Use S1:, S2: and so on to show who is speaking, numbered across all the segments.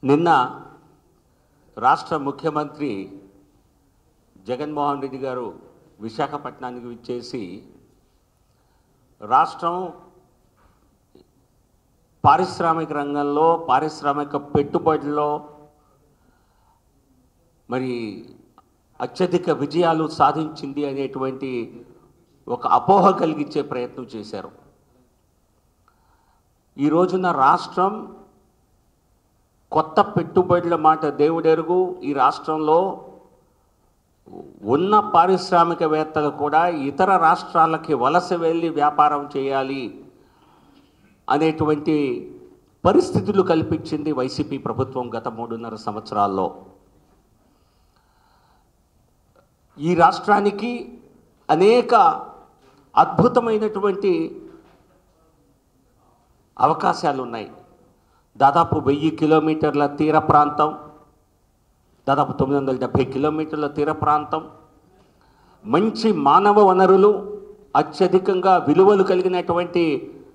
S1: నిన్న రాష్ట్ర ముఖ్యమంత్రి జగన్మోహన్ రెడ్డి గారు విశాఖపట్నానికి విచ్చేసి రాష్ట్రం పారిశ్రామిక రంగంలో పారిశ్రామిక పెట్టుబడుల్లో మరి అత్యధిక విజయాలు సాధించింది అనేటువంటి ఒక అపోహ కలిగించే ప్రయత్నం చేశారు ఈ రోజున రాష్ట్రం కొత్త పెట్టుబడుల మాట దేవుడెరుగు ఈ రాష్ట్రంలో ఉన్న పారిశ్రామికవేత్తలు కూడా ఇతర రాష్ట్రాలకి వలస వెళ్ళి వ్యాపారం చేయాలి అనేటువంటి పరిస్థితులు కల్పించింది వైసీపీ ప్రభుత్వం గత మూడున్నర సంవత్సరాల్లో ఈ రాష్ట్రానికి అనేక అద్భుతమైనటువంటి అవకాశాలు ఉన్నాయి దాదాపు వెయ్యి కిలోమీటర్ల తీర ప్రాంతం దాదాపు తొమ్మిది వందల డెబ్భై కిలోమీటర్ల తీర ప్రాంతం మంచి మానవ వనరులు అత్యధికంగా విలువలు కలిగినటువంటి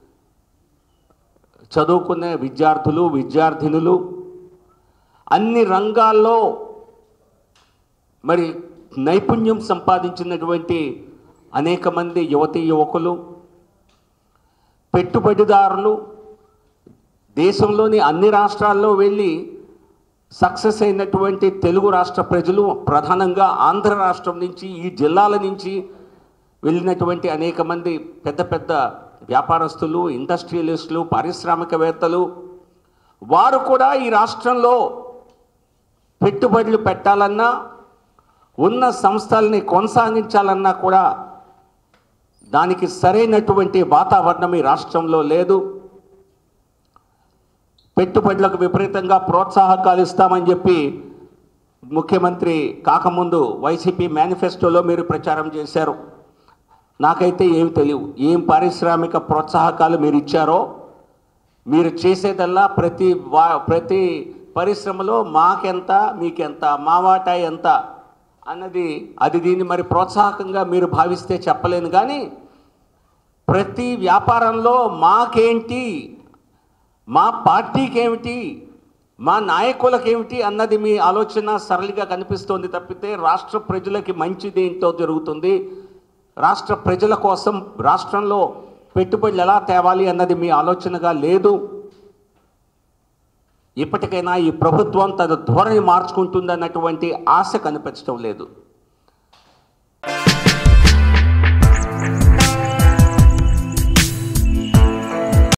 S1: చదువుకునే విద్యార్థులు విద్యార్థినులు అన్ని రంగాల్లో మరి నైపుణ్యం సంపాదించినటువంటి అనేక మంది యువతీ యువకులు పెట్టుబడిదారులు దేశంలోని అన్ని రాష్ట్రాల్లో వెళ్ళి సక్సెస్ అయినటువంటి తెలుగు రాష్ట్ర ప్రజలు ప్రధానంగా ఆంధ్ర రాష్ట్రం నుంచి ఈ జిల్లాల నుంచి వెళ్ళినటువంటి అనేక మంది పెద్ద పెద్ద వ్యాపారస్తులు ఇండస్ట్రియలిస్టులు పారిశ్రామికవేత్తలు వారు కూడా ఈ రాష్ట్రంలో పెట్టుబడులు పెట్టాలన్నా ఉన్న సంస్థల్ని కొనసాగించాలన్నా కూడా దానికి సరైనటువంటి వాతావరణం ఈ రాష్ట్రంలో లేదు పెట్టుబడులకు విపరీతంగా ప్రోత్సాహకాలు ఇస్తామని చెప్పి ముఖ్యమంత్రి కాకముందు వైసీపీ మేనిఫెస్టోలో మీరు ప్రచారం చేశారు నాకైతే ఏమి తెలియవు ఏం పారిశ్రామిక ప్రోత్సాహకాలు మీరు ఇచ్చారో మీరు చేసేదల్లా ప్రతి వా ప్రతి పరిశ్రమలో మాకెంత మీకెంత మా వాటా ఎంత అన్నది అది దీన్ని మరి ప్రోత్సాహకంగా మీరు భావిస్తే చెప్పలేను కానీ ప్రతి వ్యాపారంలో మాకేంటి మా పార్టీకి ఏమిటి మా నాయకులకేమిటి అన్నది మీ ఆలోచన సరళిగా కనిపిస్తోంది తప్పితే రాష్ట్ర ప్రజలకి మంచిది ఏంటో జరుగుతుంది రాష్ట్ర ప్రజల కోసం రాష్ట్రంలో పెట్టుబడులు ఎలా తేవాలి అన్నది మీ ఆలోచనగా లేదు ఇప్పటికైనా ఈ ప్రభుత్వం తన ధోరణి మార్చుకుంటుందన్నటువంటి ఆశ కనిపించడం లేదు